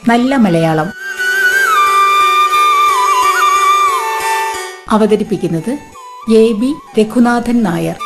നല്ല മലയാളം അവതരിപ്പിക്കുന്നത് A B Raghunathan Nair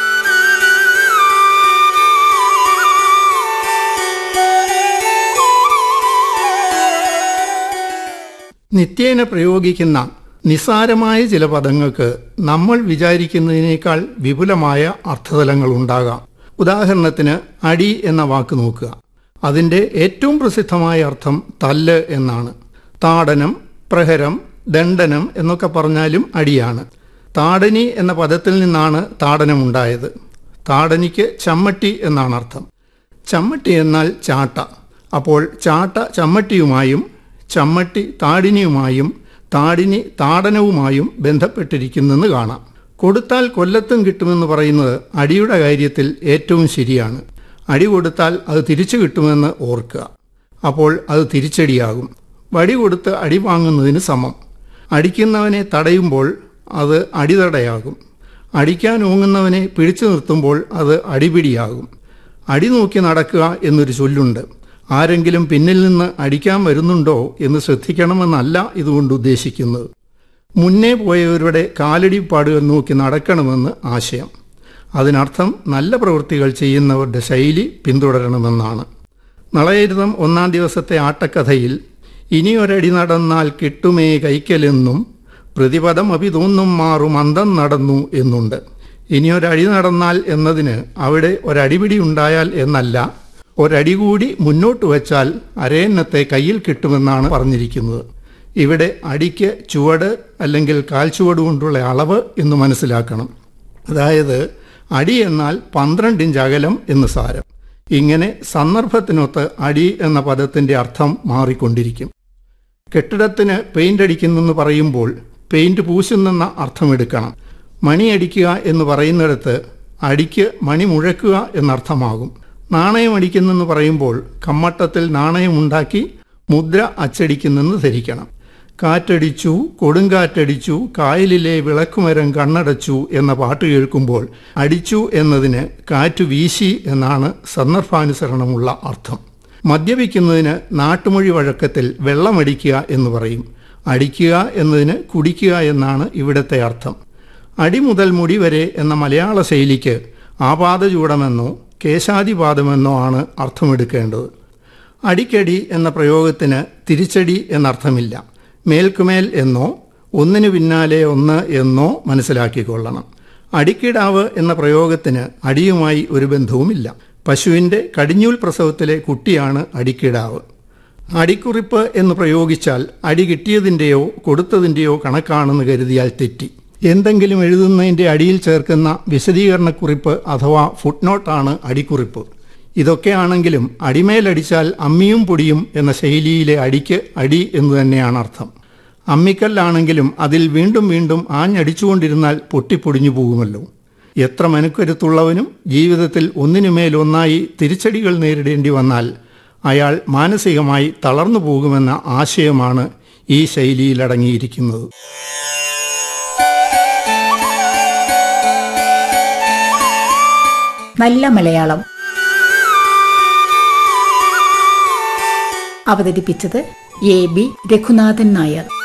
നിത്യേന പ്രയോഗിക്കുന്ന നിസ്സാരമായ ചില പദങ്ങൾക്ക് നമ്മൾ വിചാരിക്കുന്നതിനേക്കാൾ വിപുലമായ അർത്ഥതലങ്ങളുണ്ടാകാം ഉദാഹരണത്തിന് അടി എന്ന വാക്ക് നോക്കുക അതിൻ്റെ ഏറ്റവും പ്രസിദ്ധമായ അർത്ഥം തല്ല് എന്നാണ് താടനം പ്രഹരം ദണ്ഡനം എന്നൊക്കെ പറഞ്ഞാലും അടിയാണ് താടനി എന്ന പദത്തിൽ നിന്നാണ് താടനമുണ്ടായത് താടനിക്ക് ചമ്മട്ടി എന്നാണ് അർത്ഥം ചമ്മട്ടി എന്നാൽ ചാട്ട അപ്പോൾ ചാട്ട ചമ്മട്ടിയുമായും ചമ്മട്ടി താടിനിയുമായും താടിനി താടനവുമായും ബന്ധപ്പെട്ടിരിക്കുന്നെന്ന് കാണാം കൊടുത്താൽ കൊല്ലത്തും കിട്ടുമെന്ന് പറയുന്നത് അടിയുടെ കാര്യത്തിൽ ഏറ്റവും ശരിയാണ് അടി കൊടുത്താൽ അത് തിരിച്ചു കിട്ടുമെന്ന് ഓർക്കുക അപ്പോൾ അത് തിരിച്ചടിയാകും വടി കൊടുത്ത് അടി വാങ്ങുന്നതിന് സമം അടിക്കുന്നവനെ തടയുമ്പോൾ അത് അടിതടയാകും അടിക്കാൻ ഊങ്ങുന്നവനെ പിടിച്ചു നിർത്തുമ്പോൾ അത് അടിപിടിയാകും അടി നോക്കി നടക്കുക എന്നൊരു ചൊല്ലുണ്ട് ആരെങ്കിലും പിന്നിൽ നിന്ന് അടിക്കാൻ വരുന്നുണ്ടോ എന്ന് ശ്രദ്ധിക്കണമെന്നല്ല ഇതുകൊണ്ട് ഉദ്ദേശിക്കുന്നത് മുന്നേ പോയവരുടെ കാലടി പാടുകൾ നോക്കി നടക്കണമെന്ന് ആശയം അതിനർത്ഥം നല്ല പ്രവൃത്തികൾ ചെയ്യുന്നവരുടെ ശൈലി പിന്തുടരണമെന്നാണ് നളയരുതം ഒന്നാം ദിവസത്തെ ആട്ടക്കഥയിൽ ഇനിയൊരടി നടന്നാൽ കിട്ടുമേ കൈക്കലെന്നും പ്രതിപദം അഭി തോന്നും മാറും അന്തം നടന്നു എന്നുണ്ട് ഇനിയൊരടി നടന്നാൽ എന്നതിന് അവിടെ ഒരടിപിടി ഉണ്ടായാൽ എന്നല്ല ഒരടി കൂടി മുന്നോട്ട് വച്ചാൽ അരയന്നത്തെ കയ്യിൽ കിട്ടുമെന്നാണ് പറഞ്ഞിരിക്കുന്നത് ഇവിടെ അടിക്ക് ചുവട് അല്ലെങ്കിൽ കാൽച്ചുവട് കൊണ്ടുള്ള അളവ് എന്ന് മനസ്സിലാക്കണം അതായത് അടി എന്നാൽ പന്ത്രണ്ട് ഇഞ്ച് അകലം എന്ന് സാരം ഇങ്ങനെ സന്ദർഭത്തിനൊത്ത് അടി എന്ന പദത്തിന്റെ അർത്ഥം മാറിക്കൊണ്ടിരിക്കും കെട്ടിടത്തിന് പെയിന്റ് അടിക്കുന്നെന്ന് പറയുമ്പോൾ പെയിന്റ് പൂശുന്നെന്ന അർത്ഥമെടുക്കണം മണിയടിക്കുക എന്ന് പറയുന്നിടത്ത് അടിക്ക് മണി മുഴക്കുക എന്നർത്ഥമാകും നാണയം അടിക്കുന്നെന്ന് പറയുമ്പോൾ കമ്മട്ടത്തിൽ നാണയമുണ്ടാക്കി മുദ്ര അച്ചടിക്കുന്നെന്ന് ധരിക്കണം കാറ്റടിച്ചു കൊടുങ്കാറ്റടിച്ചു കായലിലെ വിളക്കുമരം കണ്ണടച്ചു എന്ന പാട്ട് കേൾക്കുമ്പോൾ അടിച്ചു എന്നതിന് കാറ്റ് വീശി എന്നാണ് സന്ദർഭാനുസരണമുള്ള അർത്ഥം മദ്യപിക്കുന്നതിന് നാട്ടുമൊഴി വഴക്കത്തിൽ വെള്ളമടിക്കുക എന്ന് പറയും അടിക്കുക എന്നതിന് കുടിക്കുക എന്നാണ് ഇവിടത്തെ അർത്ഥം അടി മുതൽ മുടി വരെ എന്ന മലയാള ശൈലിക്ക് ആപാദചൂടമെന്നോ കേശാദിപാദമെന്നോ ആണ് അർത്ഥമെടുക്കേണ്ടത് അടിക്കടി എന്ന പ്രയോഗത്തിന് തിരിച്ചടി എന്നർത്ഥമില്ല മേൽക്കുമേൽ എന്നോ ഒന്നിനു പിന്നാലെ ഒന്ന് എന്നോ മനസ്സിലാക്കിക്കൊള്ളണം അടിക്കിടാവ് എന്ന പ്രയോഗത്തിന് അടിയുമായി ഒരു ബന്ധവുമില്ല പശുവിൻ്റെ കടിഞ്ഞൂൽ പ്രസവത്തിലെ കുട്ടിയാണ് അടിക്കിടാവ് അടിക്കുറിപ്പ് എന്ന് പ്രയോഗിച്ചാൽ അടി കിട്ടിയതിൻ്റെയോ കൊടുത്തതിൻ്റെയോ കണക്കാണെന്ന് കരുതിയാൽ തെറ്റി എന്തെങ്കിലും എഴുതുന്നതിൻ്റെ അടിയിൽ ചേർക്കുന്ന വിശദീകരണക്കുറിപ്പ് അഥവാ ഫുട്നോട്ടാണ് അടിക്കുറിപ്പ് ഇതൊക്കെയാണെങ്കിലും അടിമേലടിച്ചാൽ അമ്മിയും പൊടിയും എന്ന ശൈലിയിലെ അടിക്ക് അടി എന്ന് തന്നെയാണ് അർത്ഥം അമ്മിക്കല്ലാണെങ്കിലും അതിൽ വീണ്ടും വീണ്ടും ആഞ്ഞടിച്ചുകൊണ്ടിരുന്നാൽ പൊട്ടിപ്പൊടിഞ്ഞു പോകുമല്ലോ എത്ര മെനുക്കരുത്തുള്ളവനും ജീവിതത്തിൽ ഒന്നിനുമേലൊന്നായി തിരിച്ചടികൾ നേരിടേണ്ടി വന്നാൽ അയാൾ മാനസികമായി തളർന്നു പോകുമെന്ന ആശയമാണ് ഈ ശൈലിയിൽ അടങ്ങിയിരിക്കുന്നത് നല്ല മലയാളം അവതരിപ്പിച്ചത് എ ബി രഘുനാഥൻ നായർ